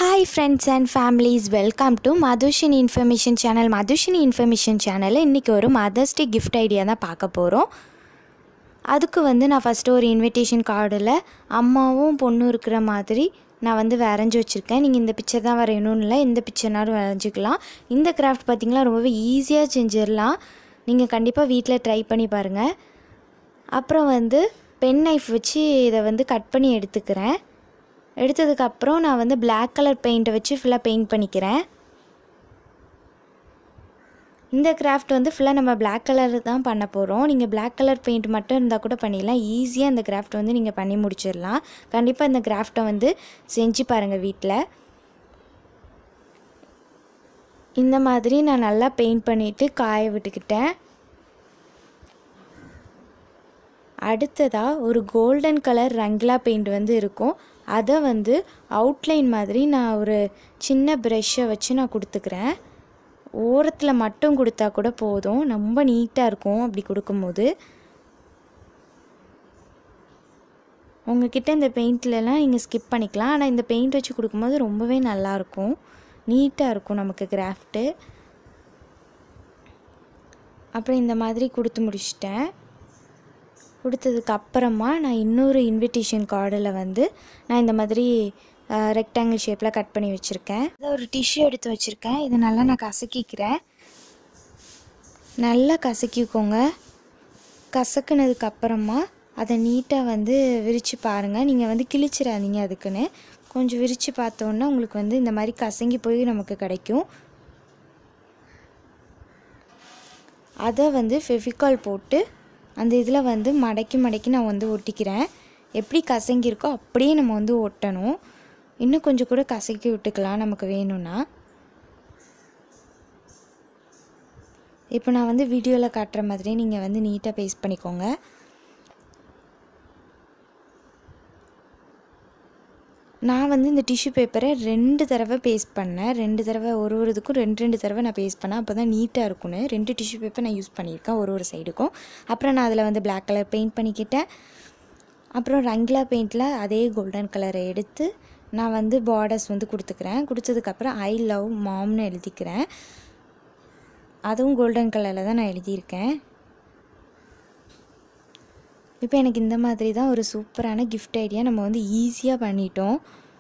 hi friends and families welcome to Madhushini information channel Madhushini information சேனலில் இன்றைக்கி ஒரு மதர்ஸ் டே கிஃப்ட் ஐடியா தான் பார்க்க போகிறோம் அதுக்கு வந்து நான் ஃபஸ்ட்டு ஒரு இன்விடேஷன் கார்டில் அம்மாவும் பொண்ணும் இருக்கிற மாதிரி நான் வந்து வரைஞ்சி வச்சுருக்கேன் நீங்கள் இந்த பிக்சர் தான் வரையணும்னு இல்லை இந்த பிக்சர்னாலும் வரைஞ்சிக்கலாம் இந்த கிராஃப்ட் பார்த்திங்கன்னா ரொம்பவே ஈஸியாக செஞ்சிடலாம் நீங்கள் கண்டிப்பாக வீட்டில் ட்ரை பண்ணி பாருங்கள் அப்புறம் வந்து பென் நைஃப் வச்சு இதை வந்து கட் பண்ணி எடுத்துக்கிறேன் எடுத்ததுக்கப்புறம் நான் வந்து Black கலர் பெயிண்ட்டை வச்சு ஃபுல்லாக பெயிண்ட் பண்ணிக்கிறேன் இந்த கிராஃப்ட் வந்து ஃபுல்லாக நம்ம Black கலர் தான் பண்ண போகிறோம் நீங்கள் Black கலர் பெயிண்ட் மட்டும் இருந்தால் கூட பண்ணிடலாம் ஈஸியாக இந்த கிராஃப்ட் வந்து நீங்கள் பண்ணி முடிச்சிடலாம் கண்டிப்பாக இந்த கிராஃப்ட்டை வந்து செஞ்சு பாருங்கள் வீட்டில் இந்த மாதிரி நான் நல்லா பெயிண்ட் பண்ணிவிட்டு காய விட்டுக்கிட்டேன் அடுத்ததாக ஒரு கோல்டன் கலர் ரங்லா பெயிண்ட் வந்து இருக்கும் அதை வந்து அவுட்லைன் மாதிரி நான் ஒரு சின்ன ப்ரெஷ்ஷை வச்சு நான் கொடுத்துக்கிறேன் ஓரத்தில் மட்டும் கொடுத்தா கூட போதும் ரொம்ப நீட்டாக இருக்கும் அப்படி கொடுக்கும்போது உங்ககிட்ட இந்த பெயிண்ட்லலாம் நீங்கள் ஸ்கிப் பண்ணிக்கலாம் ஆனால் இந்த பெயிண்ட் வச்சு கொடுக்கும்போது ரொம்பவே நல்லாயிருக்கும் நீட்டாக இருக்கும் நமக்கு கிராஃப்ட்டு அப்புறம் இந்த மாதிரி கொடுத்து முடிச்சிட்டேன் கொடுத்ததுக்கு அப்புறமா நான் இன்னொரு இன்விடேஷன் கார்டில் வந்து நான் இந்த மாதிரி ரெக்டாங்கிள் ஷேப்பில் கட் பண்ணி வச்சுருக்கேன் இதை ஒரு டிஷ்யூ எடுத்து வச்சுருக்கேன் இதை நல்லா நான் கசக்கிக்கிறேன் நல்லா கசக்கிக்கோங்க கசக்குனதுக்கு அப்புறமா அதை நீட்டாக வந்து விரித்து பாருங்கள் நீங்கள் வந்து கிழிச்சிடாதீங்க அதுக்குன்னு கொஞ்சம் விரித்து பார்த்தோன்னா உங்களுக்கு வந்து இந்த மாதிரி கசங்கி போய் நமக்கு கிடைக்கும் அதை வந்து ஃபெவிகால் போட்டு அந்த இதில் வந்து மடக்கி மடக்கி நான் வந்து ஒட்டிக்கிறேன் எப்படி கசங்கியிருக்கோ அப்படியே நம்ம வந்து ஒட்டணும் இன்னும் கொஞ்சம் கூட கசக்கி விட்டுக்கலாம் நமக்கு வேணும்னா இப்போ நான் வந்து வீடியோவில் காட்டுற மாதிரி நீங்கள் வந்து நீட்டாக பேஸ்ட் பண்ணிக்கோங்க நான் வந்து இந்த டிஷ்யூ பேப்பரை ரெண்டு தடவை பேஸ்ட் பண்ணேன் ரெண்டு தடவை ஒரு ஒரு இதுக்கும் ரெண்டு ரெண்டு தடவை நான் பேஸ்ட் பண்ணேன் அப்போ தான் நீட்டாக இருக்கும்னு ரெண்டு டிஷ்யூ பேப்பர் நான் யூஸ் பண்ணியிருக்கேன் ஒரு ஒரு சைடுக்கும் அப்புறம் நான் அதில் வந்து Black கலர் பெயிண்ட் பண்ணிக்கிட்டேன் அப்புறம் ரங்கிலா பெயிண்டில் அதே கோல்டன் கலரை எடுத்து நான் வந்து பார்டர்ஸ் வந்து கொடுத்துக்கிறேன் கொடுத்ததுக்கப்புறம் ஐ லவ் மாம்னு எழுதிக்கிறேன் அதுவும் கோல்டன் கலரில் தான் நான் எழுதியிருக்கேன் இப்போ எனக்கு இந்த மாதிரி தான் ஒரு சூப்பரான கிஃப்ட் ஐடியா நம்ம வந்து ஈஸியாக பண்ணிட்டோம்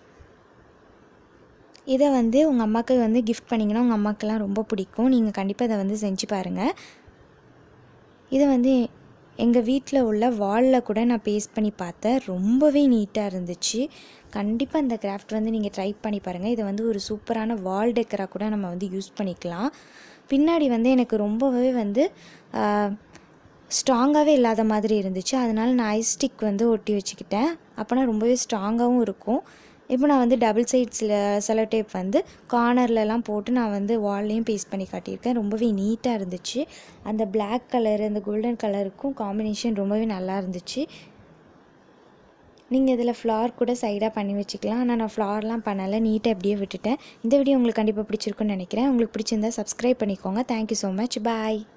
இதை வந்து உங்கள் அம்மாவுக்கு வந்து கிஃப்ட் பண்ணிங்கன்னா உங்கள் அம்மாக்கெல்லாம் ரொம்ப பிடிக்கும் நீங்கள் கண்டிப்பாக இதை வந்து செஞ்சு பாருங்கள் இதை வந்து எங்கள் வீட்டில் உள்ள வாலில் கூட நான் பேஸ்ட் பண்ணி பார்த்தேன் ரொம்பவே நீட்டாக இருந்துச்சு கண்டிப்பாக இந்த கிராஃப்ட் வந்து நீங்கள் ட்ரை பண்ணி பாருங்கள் இதை வந்து ஒரு சூப்பரான வால் டெக்கராக கூட நம்ம வந்து யூஸ் பண்ணிக்கலாம் பின்னாடி வந்து எனக்கு ரொம்பவே வந்து ஸ்ட்ராங்காகவே இல்லாத மாதிரி இருந்துச்சு அதனால் நான் ஐஸ் ஸ்டிக் வந்து ஒட்டி வச்சுக்கிட்டேன் அப்போனா ரொம்பவே ஸ்ட்ராங்காகவும் இருக்கும் இப்போ நான் வந்து டபுள் சைட்ஸில் செலோ டேப் வந்து கார்னர்லலாம் போட்டு நான் வந்து வால்லையும் பேஸ்ட் பண்ணி காட்டியிருக்கேன் ரொம்பவே நீட்டாக இருந்துச்சு அந்த Black கலர் அந்த கோல்டன் கலருக்கும் காம்பினேஷன் ரொம்பவே நல்லா இருந்துச்சு நீங்கள் இதில் ஃப்ளார் கூட சைடாக பண்ணி வச்சுக்கலாம் ஆனால் நான் ஃப்ளார்லாம் பண்ணலை நீட்டாக அப்படியே விட்டுட்டேன் இந்த வீடியோ உங்களுக்கு கண்டிப்பாக பிடிச்சிருக்குன்னு நினைக்கிறேன் உங்களுக்கு பிடிச்சிருந்தா சப்ஸ்கிரைப் பண்ணிக்கோங்க தேங்க்யூ ஸோ மச் பாய்